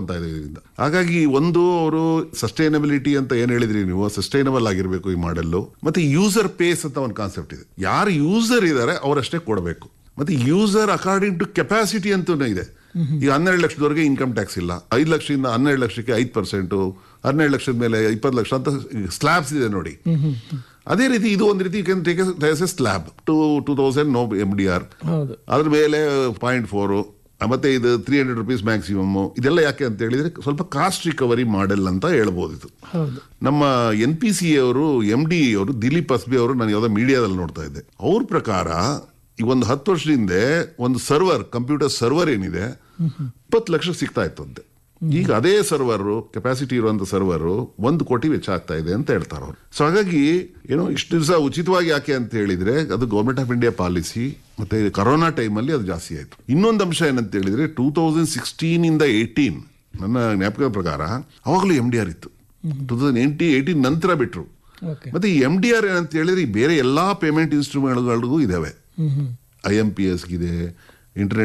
ಅಂತ ಇದೆ ಇದರಿಂದ ಹಾಗಾಗಿ ಒಂದು ಅವರು ಸಸ್ಟೈನಬಿಲಿಟಿ ಅಂತ ಏನ್ ಹೇಳಿದ್ರಿ ನೀವು ಸಸ್ಟೈನಬಲ್ ಆಗಿರ್ಬೇಕು ಈ ಮಾಡೆಲ್ಲು ಮತ್ತೆ ಯೂಸರ್ ಪೇಸ್ ಅಂತ ಒಂದು ಕಾನ್ಸೆಪ್ಟ್ ಇದೆ ಯಾರು ಯೂಸರ್ ಇದ್ದಾರೆ ಅವರಷ್ಟೇ ಕೊಡಬೇಕು ಮತ್ತೆ ಯೂಸರ್ ಅಕಾರ್ಡಿಂಗ್ ಟು ಕೆಪಾಸಿಟಿ ಅಂತೂ ಇದೆ ಈಗ ಹನ್ನೆರಡು ಲಕ್ಷದವರೆಗೆ ಇನ್ಕಮ್ ಟ್ಯಾಕ್ಸ್ ಇಲ್ಲ ಐದು ಲಕ್ಷದಿಂದ ಹನ್ನೆರಡು ಲಕ್ಷಕ್ಕೆ ಐದು ಪರ್ಸೆಂಟು ಹನ್ನೆರಡು ಲಕ್ಷದ ಮೇಲೆ ಇಪ್ಪತ್ತು ಲಕ್ಷ ಅಂತ ಸ್ಲ್ಯಾಬ್ಸ್ ಇದೆ ನೋಡಿ ಅದೇ ರೀತಿ ಇದು ಒಂದು ರೀತಿ slab to two thousand no M D R ಹೌದು ಅದ್ರ ಮೇಲೆ ಪಾಯಿಂಟ್ ಫೋರು ಮತ್ತೆ ಇದು ತ್ರೀ ಹಂಡ್ರೆಡ್ ರುಪೀಸ್ ಮ್ಯಾಕ್ಸಿಮಮ್ ಇದೆಲ್ಲ ಯಾಕೆ ಅಂತ ಹೇಳಿದ್ರೆ ಸ್ವಲ್ಪ ಕಾಸ್ಟ್ ರಿಕವರಿ ಮಾಡೆಲ್ ಅಂತ ಹೇಳ್ಬೋದು ಇದು ಹೌದು ನಮ್ಮ ಎನ್ ಪಿ ಸಿ ಅವರು ಎಂ ಡಿ ಅವರು ದಿಲೀಪ್ ಅಸ್ಬಿ ಅವರು ನಾನು ಯಾವುದೋ ಮೀಡಿಯಾದಲ್ಲಿ ನೋಡ್ತಾ ಇದ್ದೆ ಅವ್ರ ಪ್ರಕಾರ ಈ ಒಂದು ಹತ್ತು ವರ್ಷದ ಹಿಂದೆ ಒಂದು ಸರ್ವರ್ ಕಂಪ್ಯೂಟರ್ ಸರ್ವರ್ ಏನಿದೆ ಇಪ್ಪತ್ತು ಲಕ್ಷ ಸಿಗ್ತಾ ಇತ್ತು ಅಂತೆ ಈಗ ಅದೇ ಸರ್ವರ್ ಕೆಪಾಸಿಟಿ ಇರುವಂತ ಸರ್ವರ್ ಒಂದು ಕೋಟಿ ವೆಚ್ಚ ಆಗ್ತಾ ಇದೆ ಅಂತ ಹೇಳ್ತಾರೆ ಅವರು ಸೊ ಹಾಗಾಗಿ ಏನು ಇಷ್ಟು ದಿವಸ ಉಚಿತವಾಗಿ ಯಾಕೆ ಅಂತ ಹೇಳಿದ್ರೆ ಅದು ಗೌರ್ಮೆಂಟ್ ಆಫ್ ಇಂಡಿಯಾ ಪಾಲಿಸಿ ಮತ್ತೆ ಕರೋನಾ ಟೈಮಲ್ಲಿ ಅದು ಜಾಸ್ತಿ ಆಯ್ತು ಇನ್ನೊಂದು ಅಂಶ ಏನಂತ ಹೇಳಿದ್ರೆ ಟೂ ತೌಸಂಡ್ ಸಿಕ್ಸ್ಟೀನ್ ಇಂದ ಏಯ್ಟೀನ್ ನನ್ನ ಜ್ಞಾಪಕದ ಪ್ರಕಾರ ಅವಾಗಲೂ ಎಂ ಡಿ ಆರ್ ಇತ್ತು ಟೂ ತೌಸಂಡ್ ಏಯ್ಟಿ ಏಯ್ಟೀನ್ ನಂತರ ಬಿಟ್ರು ಓಕೆ ಮತ್ತೆ ಈ ಎಂ ಡಿ ಆರ್ ಏನಂತ ಹೇಳಿದ್ರೆ ಈ ಬೇರೆ ಎಲ್ಲಾ ಪೇಮೆಂಟ್ ಇನ್ಸ್ಟ್ರೂಮೆಂಟ್ಗಳಿಗೂ ಇದಾವೆ ಹ್ಮ್ ಹ್ಮ್ ಐ ಎಂ ಪಿ ಎಸ್ಗಿದೆ ಇಂಟರ್ನೆಟ್